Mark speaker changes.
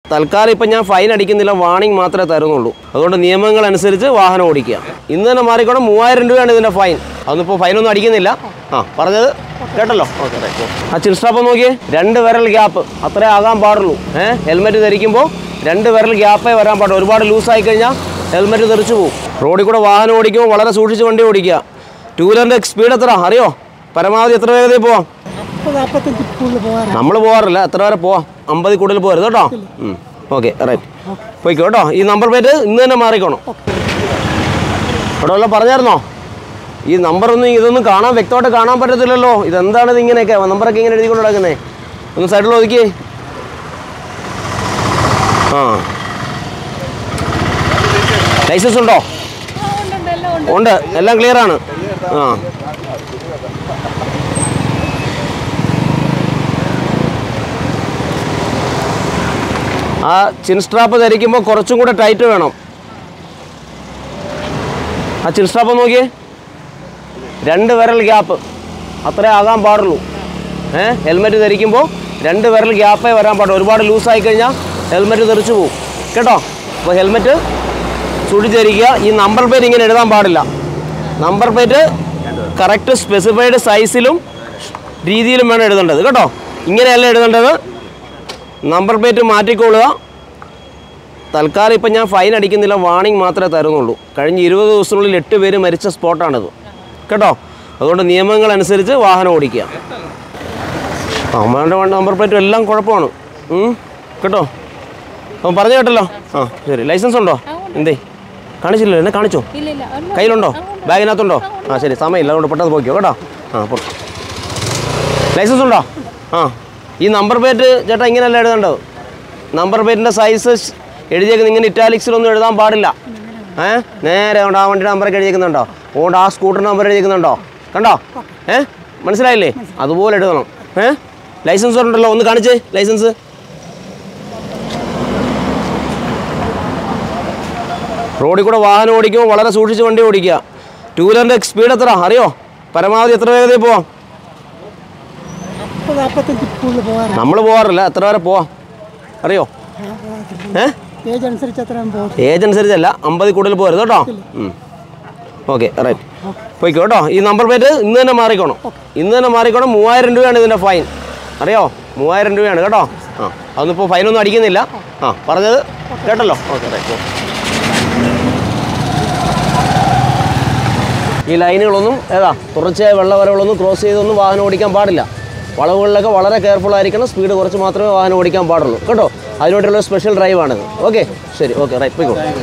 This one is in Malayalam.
Speaker 1: തൽക്കാലം ഇപ്പം ഞാൻ ഫൈൻ അടിക്കുന്നില്ല വാണിംഗ് മാത്രമേ തരുന്നുള്ളൂ അതുകൊണ്ട് നിയമങ്ങൾ അനുസരിച്ച് വാഹനം ഓടിക്കുക ഇന്ന് തന്നെ മാറിക്കോണം മൂവായിരം രൂപയാണ് ഇതിൻ്റെ ഫൈൻ അതൊന്നിപ്പോൾ ഫൈനൊന്നും അടിക്കുന്നില്ല ആ പറഞ്ഞത് കേട്ടല്ലോ ഓക്കെ ആ ചിൽസ്റ്റാപ്പ് നോക്കിയേ രണ്ട് വിരൽ ഗ്യാപ്പ് അത്രേ ആകാൻ പാടുള്ളൂ ഏഹ് ഹെൽമെറ്റ് ധരിക്കുമ്പോൾ രണ്ട് വിരൽ ഗ്യാപ്പേ വരാൻ പാടുള്ളൂ ഒരുപാട് ലൂസായി കഴിഞ്ഞാൽ ഹെൽമെറ്റ് തെറിച്ചു പോകും റോഡിൽ കൂടെ വാഹനം ഓടിക്കുമ്പോൾ വളരെ സൂക്ഷിച്ച് വണ്ടി ഓടിക്കുക ടൂ വീലറിൻ്റെ സ്പീഡ് എത്ര അറിയോ പരമാവധി എത്ര വേഗതയിൽ പോവാം
Speaker 2: മുപ്പത് നാൽപ്പത്തഞ്ച് കൂടുതൽ പോകാറ്
Speaker 1: നമ്മൾ പോകാറില്ല എത്ര വരെ പോവാം അമ്പതിൽ കൂടുതൽ പോകരുത് കേട്ടോ ഓക്കെ റൈറ്റ് പോയിക്കോ കേട്ടോ ഈ നമ്പർ പ്ലേറ്റ് ഇന്ന് തന്നെ മാറിക്കോണം ഇവിടെ വല്ലതും പറഞ്ഞായിരുന്നോ ഈ നമ്പറൊന്നും ഇതൊന്നും കാണാൻ വ്യക്തമായിട്ട് കാണാൻ പറ്റത്തില്ലല്ലോ ഇതെന്താണ് ഇത് ഇങ്ങനെയൊക്കെ നമ്പറൊക്കെ ഇങ്ങനെ എഴുതിക്കൊണ്ട് നടക്കുന്നേ ഒന്ന് സൈഡിൽ ഒതുക്കി ആ ലൈസൻസ് ഉണ്ടോ ഉണ്ട് എല്ലാം ക്ലിയർ ആണ് ആ ആ ചിൻ സ്ട്രാപ്പ് ധരിക്കുമ്പോൾ കുറച്ചും കൂടെ ടൈറ്റ് വേണം ആ ചിൻ സ്ട്രാപ്പ് നോക്കിയേ രണ്ട് വിരൽ ഗ്യാപ്പ് അത്രേ ആകാൻ പാടുള്ളൂ ഏ ഹെൽമെറ്റ് ധരിക്കുമ്പോൾ രണ്ട് വിരൽ ഗ്യാപ്പേ വരാൻ പാടുള്ളൂ ഒരുപാട് ലൂസായി കഴിഞ്ഞാൽ ഹെൽമെറ്റ് തെറിച്ചു പോകും കേട്ടോ അപ്പോൾ ഹെൽമെറ്റ് സൂക്ഷിച്ച് ധരിക്കുക ഈ നമ്പർ പ്ലേറ്റ് ഇങ്ങനെ എഴുതാൻ പാടില്ല നമ്പർ പ്ലേറ്റ് കറക്റ്റ് സ്പെസിഫൈഡ് സൈസിലും രീതിയിലും വേണം എഴുതേണ്ടത് കേട്ടോ ഇങ്ങനെയല്ല എഴുതേണ്ടത് നമ്പർ പ്ലേറ്റ് മാറ്റിക്കൊള്ളുക തൽക്കാലം ഇപ്പം ഞാൻ ഫൈൻ അടിക്കുന്നില്ല വാണിംഗ് മാത്രമേ തരുന്നുള്ളൂ കഴിഞ്ഞ ഇരുപത് ദിവസത്തിനുള്ളിൽ എട്ട് പേര് മരിച്ച സ്പോട്ടാണിത് കേട്ടോ അതുകൊണ്ട് നിയമങ്ങൾ അനുസരിച്ച് വാഹനം ഓടിക്കുക അമ്മയുടെ നമ്പർ പ്ലേറ്റും എല്ലാം കുഴപ്പമാണ് ഉം, കേട്ടോ അപ്പം പറഞ്ഞു കേട്ടല്ലോ ആ ശരി ലൈസൻസ് ഉണ്ടോ എന്തേ കാണിച്ചില്ലല്ലോ എന്നെ കാണിച്ചോ
Speaker 3: ഇല്ല ഇല്ല ഉണ്ട്.
Speaker 1: കയ്യിലുണ്ടോ ബാഗിനകത്തുണ്ടോ ആ ശരി സമയമില്ല അതുകൊണ്ട് പെട്ടെന്ന് പോയിക്കോ കേട്ടോ ആ പോ ലൈസൻസ് ഉണ്ടോ ആ ഈ നമ്പർ പ്ലേറ്റ് ചേട്ടാ ഇങ്ങനെയല്ല എഴുതേണ്ടത് നമ്പർ പ്ലേറ്റിൻ്റെ സൈസ് എഴുതിയേക്കുന്നത് ഇങ്ങനെ ഇറ്റാലിക്സിലൊന്നും എഴുതാൻ പാടില്ല ഏ നേരെ കൊണ്ട് ആ വണ്ടിയുടെ നമ്പറൊക്കെ എഴുതിയേക്കുന്നുണ്ടോ ഓണ്ട് ആ സ്കൂട്ടർ നമ്പർ എഴുതിയേക്കുന്നുണ്ടോ കണ്ടോ ഏ മനസ്സിലായില്ലേ അതുപോലെ എഴുതണം ഏ ലൈസൻസ് ഉണ്ടല്ലോ ഒന്ന് കാണിച്ചേ ലൈസൻസ് റോഡിൽ കൂടെ വാഹനം ഓടിക്കുമ്പോൾ വളരെ സൂക്ഷിച്ച് വണ്ടി ഓടിക്കുക ടൂ വീലറിൻ്റെ സ്പീഡ് എത്ര അറിയോ പരമാവധി എത്ര വേഗതയിൽ പോവാം
Speaker 2: മുപ്പത് നാൽപ്പത്തഞ്ച് കൂടുതൽ പോകാറ്
Speaker 1: നമ്മൾ പോകാറില്ല എത്ര വരെ പോവാം അറിയോ ഏ
Speaker 2: ഏജ് അനുസരിച്ച് അത്രയും പോകും
Speaker 1: ഏജ് അനുസരിച്ചല്ല അമ്പതിൽ കൂടുതൽ പോകരുത് കേട്ടോ ഓക്കെ റൈറ്റ് പോയിക്കോ കേട്ടോ ഈ നമ്പർ പ്ലേറ്റ് ഇന്ന് തന്നെ മാറിക്കോണം ഇന്ന് തന്നെ മാറിക്കോണം മൂവായിരം രൂപയാണ് ഇതിൻ്റെ ഫൈൻ അറിയോ മൂവായിരം രൂപയാണ് കേട്ടോ ആ അതൊന്നിപ്പോൾ ഫൈനൊന്നും അടിക്കുന്നില്ല ആ പറഞ്ഞത് കേട്ടല്ലോ ഓക്കെ റൈറ്റ് ഈ ലൈനുകളൊന്നും ഏതാ തുടർച്ചയായ വെള്ളവരകളൊന്നും ക്രോസ് ചെയ്തൊന്നും വാഹനം ഓടിക്കാൻ പാടില്ല വളവുകളിലൊക്കെ വളരെ കെയർഫുൾ ആയിരിക്കണം സ്പീഡ് കുറച്ച് മാത്രമേ വാഹനം ഓടിക്കാൻ പാടുള്ളൂ കേട്ടോ അതിനോട്ടുള്ള സ്പെഷ്യൽ ഡ്രൈവാണിത് ഓക്കെ ശരി ഓക്കെ റൈറ്റ് പോയിക്കോ